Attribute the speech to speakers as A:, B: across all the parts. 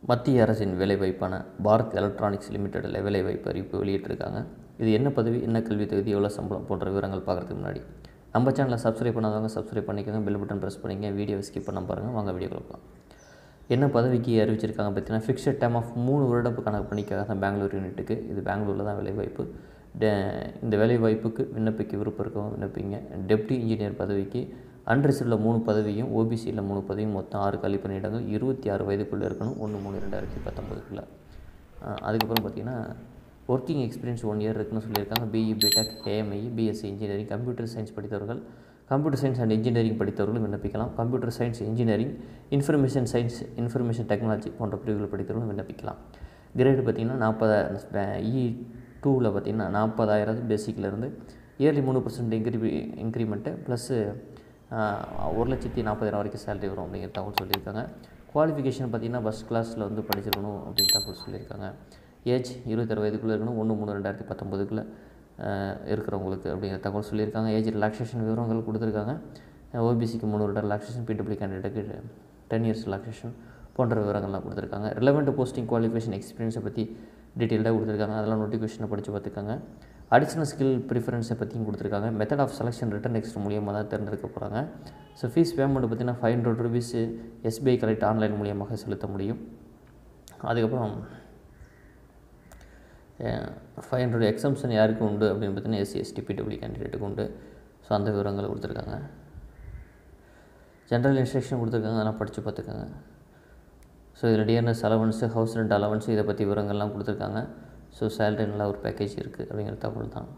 A: மத்திய அரசின் வேலைவாய்ப்பான பாரத் எலக்ட்ரானிக்ஸ் லிமிடெடில் வேலைவாய்ப்பு அறிவிப்பு வெளியிட்டிருக்காங்க இது என்ன பதவி என்ன கல்வி தகுதி எவ்வளோ சம்பளம் போன்ற விவரங்கள் பார்க்குறதுக்கு முன்னாடி நம்ம சேனலை சப்ஸ்கிரைப் பண்ணாதவங்க சப்ஸ்கிரைப் பண்ணிக்கோங்க பெல் பட்டன் ப்ரெஸ் பண்ணிங்க வீடியோவை ஸ்கிப் பண்ண பாருங்கள் வாங்க வீடியோ கொடுக்கலாம் என்ன பதவிக்கு அறிவிச்சிருக்காங்க பார்த்தீங்கன்னா ஃபிக்ஸட் டைம் ஆஃப் மூணு வருடப்பு கணக்கு பணிக்காக தான் பெங்களூர் யூனிட்டுக்கு இது பெங்களூரில் தான் வேலைவாய்ப்பு டெ- இந்த வேலைவாய்ப்புக்கு விண்ணப்பிக்க விருப்பம் இருக்கவங்க விண்ணப்பிங்க டெப்டி இன்ஜினியர் பதவிக்கு அன்ரிசர்வில் மூணு பதவியும் ஓபிசியில் மூணு பதவியும் மொத்தம் ஆறு காலி பணியிடங்கள் இருபத்தி ஆறு வயதுக்குள்ளே இருக்கணும் ஒன்று மூணு ரெண்டாயிரத்தி பத்தொம்பதுக்குள்ளே அதுக்கப்புறம் பார்த்தீங்கன்னா ஒர்க்கிங் எக்ஸ்பீரியன்ஸ் ஒன் இயர் இருக்குன்னு சொல்லியிருக்காங்க BE BTech AMI BSc engineering computer science படித்தவர்கள் கம்ப்யூட்டர் சயின்ஸ் அண்ட் இன்ஜினியரிங் படித்தவர்களும் விண்ணப்பிக்கலாம் computer science engineering information science information technology போன்ற பிரிவுகள் படித்தவர்களும் விண்ணப்பிக்கலாம் கிரேடு பார்த்திங்கன்னா நாற்பதா இ டூவில் பார்த்திங்கன்னா நாற்பதாயிரம் பேசிக்லேருந்து இயர்லி மூணு பர்சன்ட் இன்க்ரி இன்க்ரிமெண்ட்டு ப்ளஸ்ஸு ஒரு லட்சத்தி நாற்பதாயிரம் வரைக்கும் சேலரி வரும் அப்படிங்கிற தகவல் சொல்லியிருக்காங்க குவாலிஃபிகேஷன் பார்த்திங்கன்னா ஃபஸ்ட் கிளாஸில் வந்து படிச்சிருக்கணும் அப்படின்னு தகவல் சொல்லியிருக்காங்க ஏஜ் இருபத்தாறு வயதுக்குள்ளே இருக்கணும் ஒன்று மூணு ரெண்டாயிரத்தி பத்தொம்போதுக்குள்ளே இருக்கிறவங்களுக்கு அப்படிங்கிற தகவல் சொல்லியிருக்காங்க ஏஜ் ரிலாக்ஸேஷன் விவரங்கள் கொடுத்துருக்காங்க ஓபிசிக்கு மூணு வருடம் ரிலாக்ஸேஷன் பிடபிள்யூ கேண்டிடேட்டுக்கு டென் இயர்ஸ் ரிலாக்ஸேஷன் போன்ற விவரங்கள்லாம் கொடுத்துருக்காங்க ரிலவெண்ட் போஸ்டிங் குவாலிஃபிகேஷன் எக்ஸ்பீரியன்ஸை பற்றி டீட்டெயில்டாக கொடுத்துருக்காங்க அதெல்லாம் நோட்டிஃபிகேஷனை படித்து பார்த்துக்காங்க அடிஷ்னல் ஸ்கில் ப்ரிஃபரன்ஸை பற்றியும் கொடுத்துருக்காங்க method of selection written test மூலியமாக தான் தேர்ந்தெடுக்க போகிறாங்க ஸோ ஃபீஸ் பேமெண்ட் பார்த்தீங்கன்னா five hundred rupees SBI collect online மூலியமாக செலுத்த முடியும் அதுக்கப்புறம் ஃபைவ் ஹண்ட்ரட் எக்ஸம்ஷன் யாருக்கு உண்டு அப்படின்னு பார்த்தீங்கன்னா எஸ்சி எஸ்டி பிடபிள்யூ கேண்டிடேட்டுக்கு உண்டு ஸோ அந்த விவரங்கள் கொடுத்துருக்காங்க ஜென்ரல் இன்ஸ்ட்ரக்ஷன் கொடுத்துருக்காங்க அதெல்லாம் படித்து பார்த்துக்கோங்க ஸோ இதில் TNS allowance house rent allowance இதை பற்றி விவரங்கள்லாம் கொடுத்துருக்காங்க ஸோ சேலரி நல்லா ஒரு பேக்கேஜ் இருக்குது அப்படிங்கிற தகவல் தான்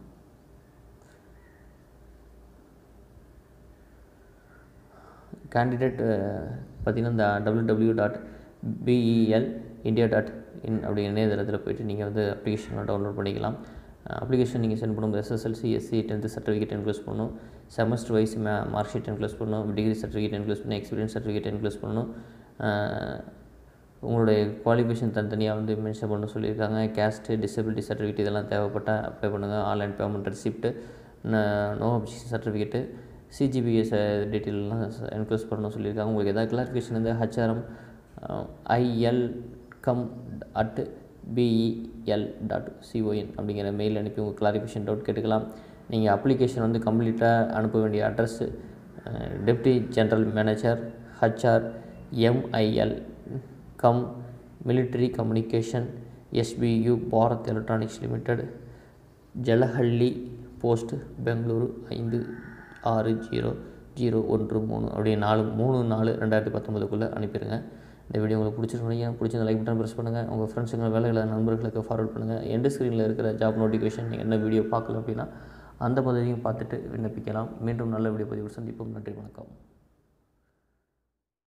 A: கேண்டிடேட் பார்த்தீங்கன்னா இந்த W W dot BEL India dot in அப்படிங்கிற இணையதளத்தில் போயிட்டு நீங்கள் வந்து அப்ளிகேஷன்லாம் டவுன்லோட் பண்ணிக்கலாம் அப்ளிகேஷன் நீங்கள் சென்ட் பண்ணும்போது SSLC SC tenth certificate enclose பண்ணணும் செமஸ்டர் வைஸ் மே மார்க் ஷீட் என்க்ளோஸ் பண்ணணும் டிகிரி சர்டிஃபிகேட் என்க்ளோஸ் பண்ணணும் எக்ஸ்பீரியன்ஸ் சர்டிஃபிகேட் என்க்ளோஸ் பண்ணணும் அஹ், உங்களுடைய குவாலிஃபிகேஷன் தனித்தனியாக வந்து மென்ஷன் பண்ண சொல்லியிருக்காங்க கேஸ்ட்டு டிசபிலிட்டி சர்டிஃபிகேட் இதெல்லாம் தேவைப்பட்டால் அப்ளை பண்ணுங்கள் online payment receipt no objection certificate CGPS டீட்டெயிலெலாம் என்க்ளோஸ் பண்ணணும் சொல்லியிருக்காங்க உங்களுக்கு எதாவது கிளாரிஃபிகேஷன் வந்து HRM IL com at BEL dot CON அப்படிங்கிற மெயில் அனுப்பி உங்கள் கிளாரிஃபிகேஷன் டவுட் கேட்டுக்கலாம் நீங்கள் அப்ளிகேஷன் வந்து கம்ப்ளீட்டாக அனுப்ப வேண்டிய address deputy general manager HR MIL com military communication SPU Bharat electronics limited Jalahalli post Bengaluru ஐந்து ஆறு ஜீரோ ஜீரோ ஒன்று மூணு அப்படியே நாலு மூணு நாலு ரெண்டாயிரத்தி பத்தொம்பதுக்குள்ளே அனுப்பிடுங்க இந்த வீடியோ உங்களுக்கு பிடிச்சிருக்கீங்க பிடிச்சிருந்த லைக் பட்டன் ப்ரெஸ் பண்ணுங்கள் உங்கள் ஃப்ரெண்ட்ஸுங்க வேலைகளை நண்பர்களுக்கு ஃபார்வர்ட் பண்ணுங்கள் எண்டு ஸ்க்ரீனில் இருக்கிற ஜாப் நோட்டிஃபிகேஷன் நீங்கள் என்ன வீடியோ பார்க்கல அப்படின்னா அந்த பதவியும் பார்த்துட்டு விண்ணப்பிக்கலாம் மீண்டும் நல்ல வீடியோ பதிவு சந்திப்போம் நன்றி வணக்கம்